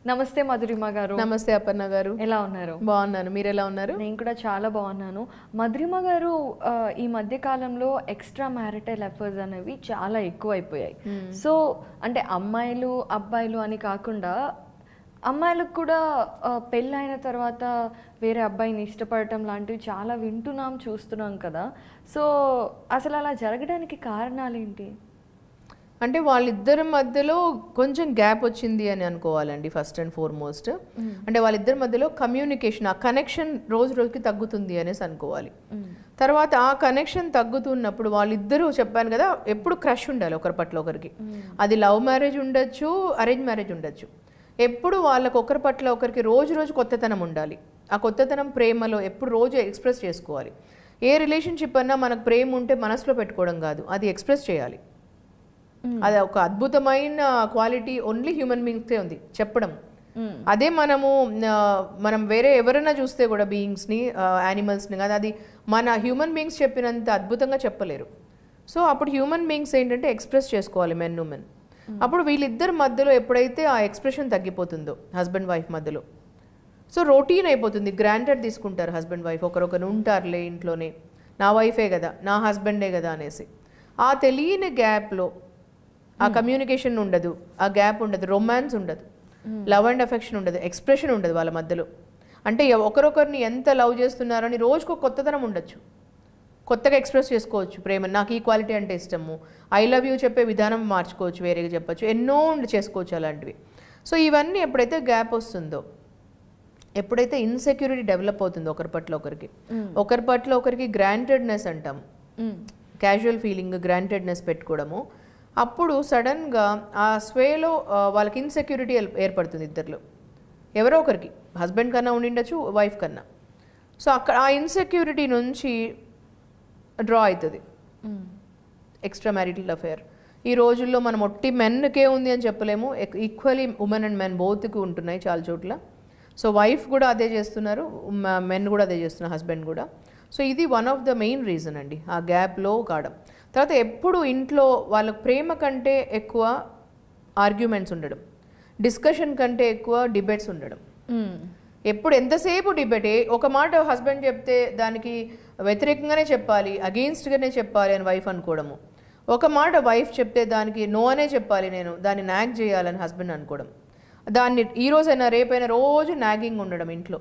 నమస్తే మధురిమ గారు నమస్తే అపర్ణ గారు ఎలా ఉన్నారు బాగున్నాను మీరు ఎలా ఉన్నారు నేను కూడా చాలా బాగున్నాను మధురిమ గారు ఆ, ఈ మధ్య కాలంలో ఎక్స్ట్రా మ్యారిటల్ ఎఫర్ట్స్ అనేవి చాలా ఎక్కువైపోయాయి సో అంటే అమ్మాయిలు అబ్బాయిలు అని కాకుండా అమ్మాయిలకు కూడా ఆ, పెళ్ళైన తర్వాత వేరే అబ్బాయిని ఇష్టపడటం లాంటివి చాలా వింటున్నాం చూస్తున్నాం కదా సో అసలు అలా జరగడానికి కారణాలు ఏంటి అంటే వాళ్ళిద్దరి మధ్యలో కొంచెం గ్యాప్ వచ్చింది అని అనుకోవాలండి ఫస్ట్ అండ్ ఫార్మోస్ట్ అంటే వాళ్ళిద్దరి మధ్యలో కమ్యూనికేషన్ ఆ కనెక్షన్ రోజు రోజుకి తగ్గుతుంది అనేసి అనుకోవాలి తర్వాత ఆ కనెక్షన్ తగ్గుతున్నప్పుడు వాళ్ళిద్దరూ చెప్పాను కదా ఎప్పుడు క్రష్ ఉండాలి ఒకరి పట్ల ఒకరికి అది లవ్ మ్యారేజ్ ఉండొచ్చు అరేంజ్ మ్యారేజ్ ఉండొచ్చు ఎప్పుడు వాళ్ళకి ఒకరి పట్ల ఒకరికి రోజు రోజు కొత్తతనం ఉండాలి ఆ కొత్తతనం ప్రేమలో ఎప్పుడు రోజు ఎక్స్ప్రెస్ చేసుకోవాలి ఏ రిలేషన్షిప్ అన్నా మనకు ప్రేమ ఉంటే మనసులో పెట్టుకోవడం కాదు అది ఎక్స్ప్రెస్ చేయాలి అది ఒక అద్భుతమైన క్వాలిటీ ఓన్లీ హ్యూమన్ బీయింగ్స్కే ఉంది చెప్పడం అదే మనము ఆ, మనం వేరే ఎవరైనా చూస్తే కూడా బీయింగ్స్ని యానిమల్స్ని కానీ అది మన హ్యూమన్ బీయింగ్స్ చెప్పినంత అద్భుతంగా చెప్పలేరు సో అప్పుడు హ్యూమన్ బీయింగ్స్ ఏంటంటే ఎక్స్ప్రెస్ చేసుకోవాలి మెన్ ఉమెన్ అప్పుడు వీళ్ళిద్దరి మధ్యలో ఎప్పుడైతే ఆ ఎక్స్ప్రెషన్ తగ్గిపోతుందో హస్బెండ్ వైఫ్ మధ్యలో సో రొటీన్ అయిపోతుంది గ్రాంటెడ్ తీసుకుంటారు హస్బెండ్ వైఫ్ ఒకరొకరు ఉంటారులే ఇంట్లోనే నా వైఫే కదా నా హస్బెండే కదా అనేసి ఆ తెలియని గ్యాప్లో ఆ కమ్యూనికేషన్ ఉండదు ఆ గ్యాప్ ఉండదు రొమాన్స్ ఉండదు లవ్ అండ్ అఫెక్షన్ ఉండదు ఎక్స్ప్రెషన్ ఉండదు వాళ్ళ మధ్యలో అంటే ఎవ- ఒకరొకరిని ఎంత లవ్ చేస్తున్నారని రోజుకు ఒక కొత్తదనం ఉండొచ్చు కొత్తగా ఎక్స్ప్రెస్ చేసుకోవచ్చు ప్రేమ నాకు ఈ క్వాలిటీ అంటే ఇష్టము ఐ లవ్ యూ చెప్పే విధానం మార్చుకోవచ్చు వేరేగా చెప్పొచ్చు ఎన్నో ఉండి చేసుకోవచ్చు అలాంటివి సో ఇవన్నీ ఎప్పుడైతే గ్యాప్ వస్తుందో ఎప్పుడైతే ఇన్సెక్యూరిటీ డెవలప్ అవుతుందో ఒకరి పట్ల ఒకరికి ఒకరి పట్ల ఒకరికి గ్రాంటెడ్నెస్ అంటాం క్యాజువల్ ఫీలింగ్ గ్రాంటెడ్నెస్ పెట్టుకోవడము అప్పుడు సడన్గా ఆ స్వేలో ఆ, వాళ్ళకి ఇన్సెక్యూరిటీ ఏర్పడుతుంది ఇద్దరిలో ఎవరో ఒకరికి హస్బెండ్ కన్నా ఉండిండొచ్చు వైఫ్ కన్నా సో అక్కడ ఆ ఇన్సెక్యూరిటీ నుంచి డ్రా అవుతుంది ఎక్స్ట్రా మ్యారిటల్ అఫేర్ ఈ రోజుల్లో మనం ఒట్టి మెన్కే ఉంది అని చెప్పలేము ఈక్వలీ ఉమెన్ అండ్ మెన్ బోత్కి ఉంటున్నాయి చాలా చోట్ల సో వైఫ్ కూడా అదే చేస్తున్నారు మెన్ కూడా అదే చేస్తున్నారు హస్బెండ్ కూడా సో ఇది one of the main reason అండి ఆ గ్యాప్లో కావడం తర్వాత ఎప్పుడు ఇంట్లో వాళ్ళ ప్రేమ కంటే ఎక్కువ ఆర్గ్యుమెంట్స్ ఉండడం డిస్కషన్ కంటే ఎక్కువ డిబేట్స్ ఉండడం ఎప్పుడు ఎంతసేపు డిబేటే ఒక మాట హస్బెండ్ చెప్తే దానికి వ్యతిరేకంగానే చెప్పాలి అగెయిన్స్ట్గానే చెప్పాలి అని వైఫ్ అనుకోవడము ఒక మాట వైఫ్ చెప్తే దానికి నో అనే చెప్పాలి నేను దాన్ని నాగ్ చేయాలని హస్బెండ్ అనుకోవడం దాన్ని ఈ రోజైనా రేపైనా రోజు నాగింగ్ ఉండడం ఇంట్లో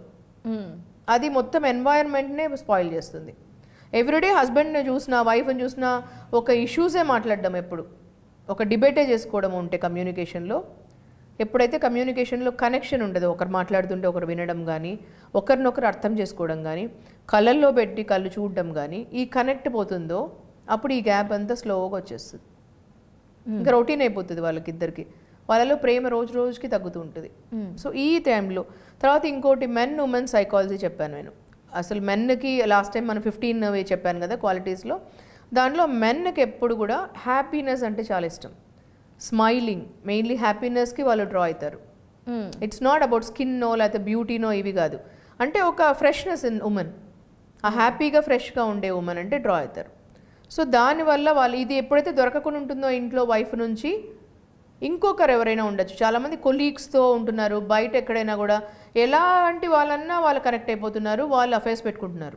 అది మొత్తం ఎన్వైరన్మెంట్నే స్పాయిల్ చేస్తుంది ఎవ్రీడే హస్బెండ్ని చూసినా వైఫ్ని చూసినా ఒక ఇష్యూసే మాట్లాడడం ఎప్పుడు ఒక డిబేటే చేసుకోవడం ఉంటే కమ్యూనికేషన్లో ఎప్పుడైతే కమ్యూనికేషన్లో కనెక్షన్ ఉండదు ఒకరు మాట్లాడుతుంటే ఒకరు వినడం కానీ ఒకరినొకరు అర్థం చేసుకోవడం కానీ కళ్ళల్లో పెట్టి కళ్ళు చూడడం కానీ ఈ కనెక్ట్ పోతుందో అప్పుడు ఈ గ్యాప్ అంతా స్లోగా వచ్చేస్తుంది ఇంకా రొటీన్ అయిపోతుంది వాళ్ళకిద్దరికి వాళ్ళలో ప్రేమ రోజు రోజుకి తగ్గుతూ ఉంటుంది సో ఈ టైంలో తర్వాత ఇంకోటి మెన్ ఉమెన్ సైకాలజీ చెప్పాను నేను అసలు మెన్కి లాస్ట్ టైం మనం ఫిఫ్టీన్ చెప్పాను కదా క్వాలిటీస్లో దాంట్లో మెన్కి ఎప్పుడు కూడా హ్యాపీనెస్ అంటే చాలా ఇష్టం స్మైలింగ్ మెయిన్లీ హ్యాపీనెస్కి వాళ్ళు డ్రా అవుతారు ఇట్స్ నాట్ అబౌట్ స్కిన్నో లేకపోతే బ్యూటీనో ఇవి కాదు అంటే ఒక ఫ్రెష్నెస్ ఇన్ ఉమెన్ ఆ హ్యాపీగా ఫ్రెష్గా ఉండే ఉమెన్ అంటే డ్రా అవుతారు సో దానివల్ల వాళ్ళు ఇది ఎప్పుడైతే దొరకకుండా ఉంటుందో ఇంట్లో వైఫ్ నుంచి ఇంకొకరు ఎవరైనా ఉండొచ్చు చాలామంది కొలీగ్స్తో ఉంటున్నారు బయట ఎక్కడైనా కూడా ఎలాంటి వాళ్ళన్నా వాళ్ళు కనెక్ట్ అయిపోతున్నారు వాళ్ళు అఫేర్స్ పెట్టుకుంటున్నారు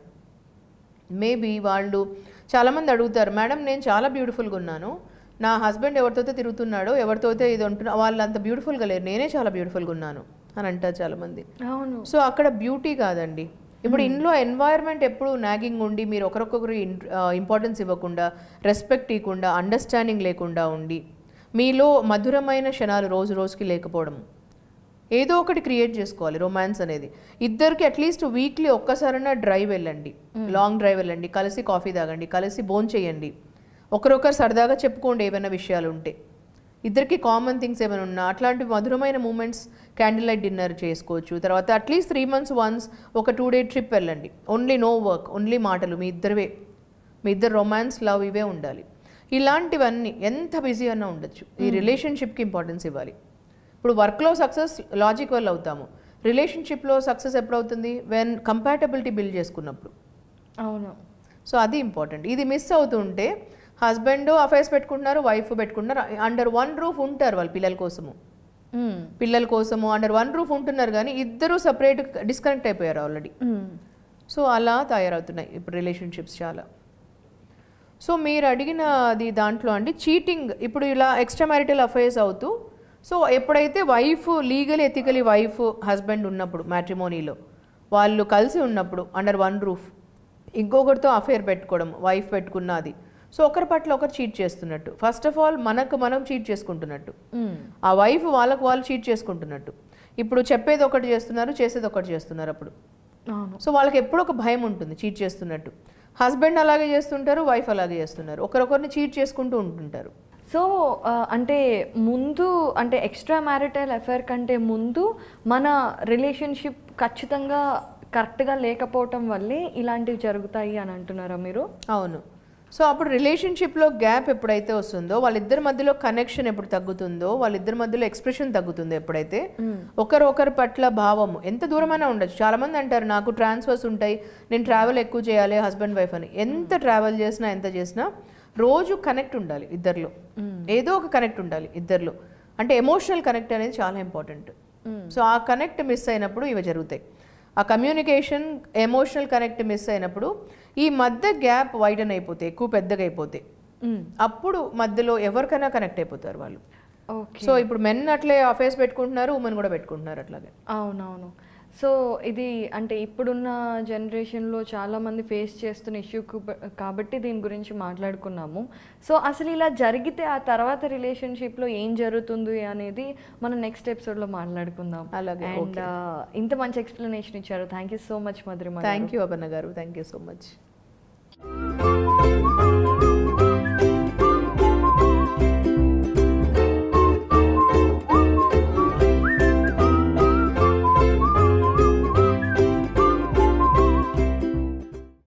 మేబీ వాళ్ళు చాలామంది అడుగుతారు మేడం నేను చాలా బ్యూటిఫుల్గా ఉన్నాను నా హస్బెండ్ ఎవరితో తిరుగుతున్నాడో ఎవరితో ఇది ఉంటున్నా వాళ్ళు అంత బ్యూటిఫుల్గా లేరు నేనే చాలా బ్యూటిఫుల్గా ఉన్నాను అని అంటారు చాలామంది అవును సో అక్కడ బ్యూటీ కాదండి ఇప్పుడు ఇంట్లో ఎన్వైర్న్మెంట్ ఎప్పుడు నాగింగ్ ఉండి మీరు ఒకరికొకరు ఇంపార్టెన్స్ ఇవ్వకుండా రెస్పెక్ట్ ఇవ్వకుండా అండర్స్టాండింగ్ లేకుండా ఉండి మీలో మధురమైన క్షణాలు రోజు రోజుకి లేకపోవడం ఏదో ఒకటి క్రియేట్ చేసుకోవాలి రొమాన్స్ అనేది ఇద్దరికి అట్లీస్ట్ వీక్లీ ఒక్కసారైనా డ్రైవ్ వెళ్ళండి లాంగ్ డ్రైవ్ వెళ్ళండి కలిసి కాఫీ తాగండి కలిసి భోన్ చేయండి ఒకరొకరు సరదాగా చెప్పుకోండి ఏమైనా విషయాలు ఉంటే ఇద్దరికి కామన్ థింగ్స్ ఏమైనా ఉన్నా అట్లాంటి మధురమైన మూమెంట్స్ క్యాండిల్ లైట్ డిన్నర్ చేసుకోవచ్చు తర్వాత అట్లీస్ట్ త్రీ మంత్స్ వన్స్ ఒక టూ డే ట్రిప్ వెళ్ళండి ఓన్లీ నో వర్క్ ఓన్లీ మాటలు మీ ఇద్దరివే మీ ఇద్దరు రొమాన్స్ లవ్ ఇవే ఉండాలి ఇలాంటివన్నీ ఎంత బిజీ అన్నా ఉండొచ్చు ఈ రిలేషన్షిప్కి ఇంపార్టెన్స్ ఇవ్వాలి ఇప్పుడు వర్క్లో సక్సెస్ లాజిక్ వల్ల అవుతాము రిలేషన్షిప్లో సక్సెస్ ఎప్పుడవుతుంది వెన్ కంపాటబిలిటీ బిల్డ్ చేసుకున్నప్పుడు అవును సో అది ఇంపార్టెంట్ ఇది మిస్ అవుతుంటే హస్బెండ్ అఫైర్స్ పెట్టుకుంటున్నారు వైఫ్ పెట్టుకుంటున్నారు అండర్ వన్ రూఫ్ ఉంటారు వాళ్ళ పిల్లల కోసము మ్మ్. పిల్లల కోసము అండర్ వన్ రూఫ్ ఉంటున్నారు కానీ ఇద్దరు సపరేట్ డిస్కనెక్ట్ అయిపోయారు ఆల్రెడీ మ్మ్. సో అలా తయారవుతున్నాయి ఇప్పుడు రిలేషన్షిప్స్ చాలా సో మీరు అడిగిన అది దాంట్లో అండి చీటింగ్ ఇప్పుడు ఇలా ఎక్స్ట్రా మ్యారిటల్ అఫైర్స్ అవుతూ సో ఎప్పుడైతే wife legal ethically wife husband ఉన్నప్పుడు మ్యాట్రిమోనీలో వాళ్ళు కలిసి ఉన్నప్పుడు అండర్ వన్ రూఫ్ ఇంకొకరితో అఫైర్ పెట్టుకోవడం వైఫ్ పెట్టుకున్నది సో ఒకరి పట్ల ఒకరు చీట్ చేస్తున్నట్టు ఫస్ట్ ఆఫ్ ఆల్ మనకు మనం చీట్ చేసుకుంటున్నట్టు మ్మ్. ఆ వైఫ్ వాళ్ళకు వాళ్ళు చీట్ చేసుకుంటున్నట్టు ఇప్పుడు చెప్పేది ఒకటి చేస్తున్నారు చేసేది ఒకటి చేస్తున్నారు అప్పుడు అవును సో వాళ్ళకి ఎప్పుడూ ఒక భయం ఉంటుంది చీట్ చేస్తున్నట్టు హస్బెండ్ అలాగే చేస్తుంటారు వైఫ్ అలాగే చేస్తున్నారు ఒకరొకరిని చీట్ చేసుకుంటూ ఉంటుంటారు సో ఆ, అంటే ముందు అంటే ఎక్స్ట్రా మ్యారిటల్ అఫైర్ కంటే ముందు మన రిలేషన్షిప్ ఖచ్చితంగా కరెక్ట్గా లేకపోవటం వల్లే ఇలాంటివి జరుగుతాయి అని అంటున్నారా మీరు అవును సో అప్పుడు రిలేషన్షిప్లో గ్యాప్ ఎప్పుడైతే వస్తుందో వాళ్ళిద్దరి మధ్యలో కనెక్షన్ ఎప్పుడు తగ్గుతుందో వాళ్ళిద్దరి మధ్యలో ఎక్స్ప్రెషన్ తగ్గుతుందో ఎప్పుడైతే ఒకరు ఒకరి పట్ల భావము ఎంత దూరమైనా ఉండొచ్చు చాలా మంది అంటారు నాకు ట్రాన్స్ఫర్స్ ఉంటాయి నేను ట్రావెల్ ఎక్కువ చేయాలి హస్బెండ్ వైఫ్ అని ఎంత ట్రావెల్ చేసినా ఎంత చేసినా రోజు కనెక్ట్ ఉండాలి ఇద్దరిలో ఏదో ఒక కనెక్ట్ ఉండాలి ఇద్దరిలో అంటే ఎమోషనల్ కనెక్ట్ అనేది చాలా ఇంపార్టెంట్ సో ఆ కనెక్ట్ మిస్ అయినప్పుడు ఇవి జరుగుతాయి ఆ కమ్యూనికేషన్ ఎమోషనల్ కనెక్ట్ మిస్ అయినప్పుడు ఈ మధ్య గ్యాప్ వైడన్ అయిపోతే ఎక్కువ పెద్దగా అయిపోతే అప్పుడు మధ్యలో ఎవరికైనా కనెక్ట్ అయిపోతారు వాళ్ళు ఓకే సో ఇప్పుడు మెన్ అట్లే అఫేస్ పెట్టుకుంటున్నారు ఉమెన్ కూడా పెట్టుకుంటున్నారు అట్లాగే అవునవును సో ఇది అంటే ఇప్పుడున్న జనరేషన్లో చాలామంది ఫేస్ చేస్తున్న ఇష్యూ కాబట్టి దీని గురించి మాట్లాడుకున్నాము సో అసలు ఇలా జరిగితే ఆ తర్వాత రిలేషన్షిప్లో ఏం జరుగుతుంది అనేది మనం నెక్స్ట్ ఎపిసోడ్లో మాట్లాడుకుందాం అలాగే, అండ్ ఇంత మంచి ఎక్స్ప్లెనేషన్ ఇచ్చారు thank you so much Madhurima thank you Aparna garu thank you so much